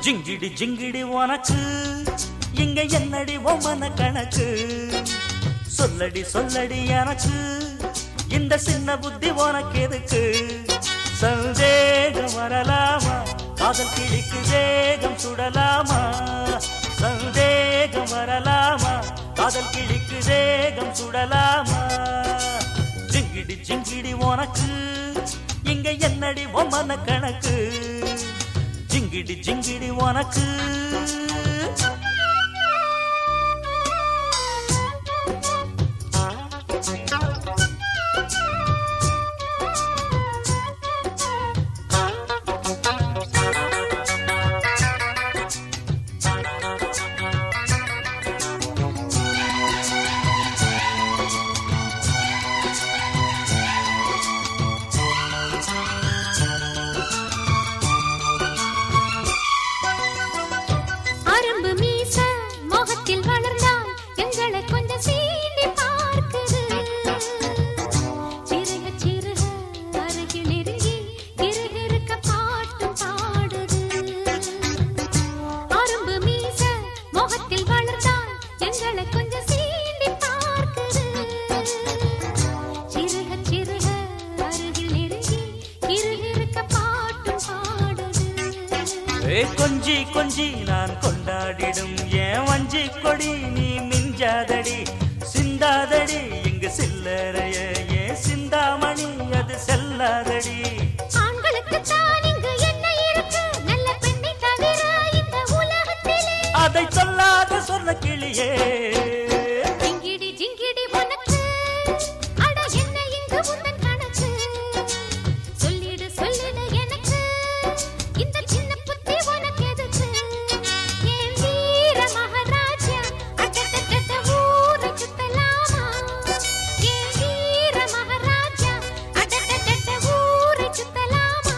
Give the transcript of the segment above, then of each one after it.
ஜிங்கிடி ஜிங்கிடி உனக்கு இங்க என்னடி ஒம்மன கணக்கு சொல்லடி சொல்லடி எனக்கு இந்த சின்ன புத்தி உனக்கு எதுக்கு சந்தேகம் வரலாமா காதல் கிழிக்கு வேகம் சுடலாமா சந்தேகம் வரலாமா காதல் கிழிக்கு வேகம் சுடலாமா ஜிங்கிடி ஜிங்கிடி உனக்கு இங்க என்னடி ஒம்மன கணக்கு ஜிங்கிடி ஜிங்கிடி உனக்கு அரும்பு மீச முகத்தில் வளர்ந்தால் எங்களை கொஞ்சம் சீண்டி பார்க்குது சிறுக சிறுக அருகில் நெருங்கி கிருகிருக்க பாட்டும் பாடுது அரும்பு மீச முகத்தில் வளர்ந்தால் எங்களை கொஞ்சம் சீண்டி பார்க்குது சிறுக சிறுக அருகில் நெருங்கி கிருகிருக்க பாட்டும் பாடுது ஏ கொஞ்சி கொஞ்சி நான் கொண்டாடிடும் ஏன் வஞ்சி கொடி நீ மிஞ்சாதடி சிந்தாதடி இங்கு சில்லறைய ஏன் சிந்தாமணி அது செல்லாதடி ஆண்களுக்கு தான் இங்கு என்ன இருக்கு நல்ல பெண்ணை தவிர இந்த உலகத்திலே அதை சொல்லாத சொன்ன கிளியே ஜிங்கிடி ஜிங்கிடி உனக்கு அட என்ன இங்கு உந்தன் கணக்கு சொல்லிடு சொல்லிடு எனக்கு இந்த சின்ன புத்தி உனக்கு எதுக்கு என் வீர மகாராஜா அட்டட்டட்ட ஊரை சுத்தலாமா என் வீர மகாராஜா அட்டட்டட்ட ஊரை சுத்தலாமா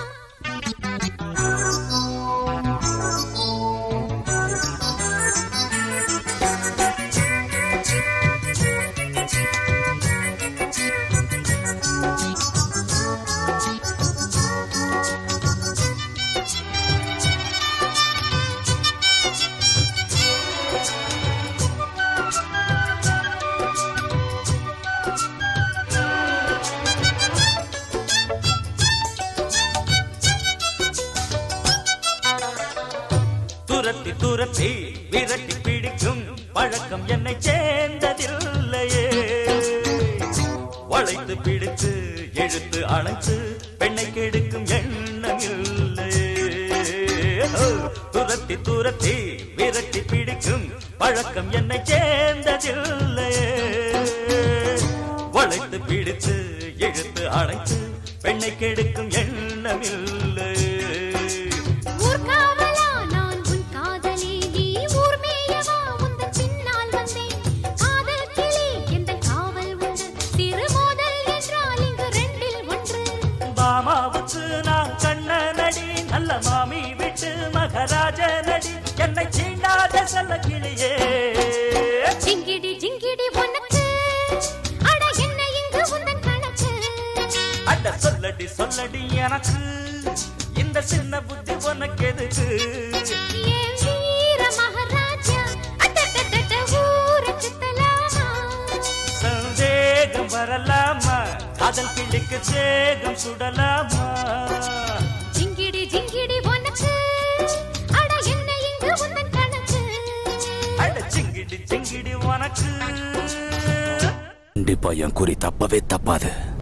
துரத்தி துரத்தி விரட்டி பிடிக்கும் பழக்கம் என்னை சேர்ந்ததில்லையே வளைத்து பிடித்து இழுத்து அணைத்து பெண்ணை கெடுக்கும் எண்ணம் இல்லையே ஹோ! துரத்தி துரத்தி விரட்டி பிடிக்கும் பழக்கம் என்னை சேர்ந்ததில்லையே வளைத்து பிடித்து இழுத்து அணைத்து பெண்ணை கெடுக்கும் எண்ணம் இல்லையே ஊர்காவலா நான் உன் காதலி நீ ஊர் மேயவா உந்தன் பின்னால் வந்தேன் காதல் கிளி எந்த காவல் உண்டு திருமோதல் என்றால் இங்கு ரெண்டில் ஒன்று மாமாவுக்கு நான் கண்ணனடி நல்ல மாமி விட்டு மகராஜ நடி என்னை சீண்டாத செல்ல கிளியே ஜிங்கிடி ஜிங்கிடி உனக்கு அட என்ன இங்கு உந்தன் கணக்கு அட சொல்லடி சொல்லடி எனக்கு இந்த சின்ன புத்தி உனக்கு எதுக்கு என் வீர மகாராஜா அட்டட்டட்ட ஊரை சுத்தலாமா சந்தேகம் வரலாமா காதல் கிளிக்கு சேகம் சுடலாமா ஜிங்கிடி ஜிங்கிடி உனக்கு அட என்ன இங்கு உந்தன் கணக்கு அட சிங்கிடி சிங்கிடி உனக்கு கண்டிப்பா என் குறி தப்பவே தப்பாது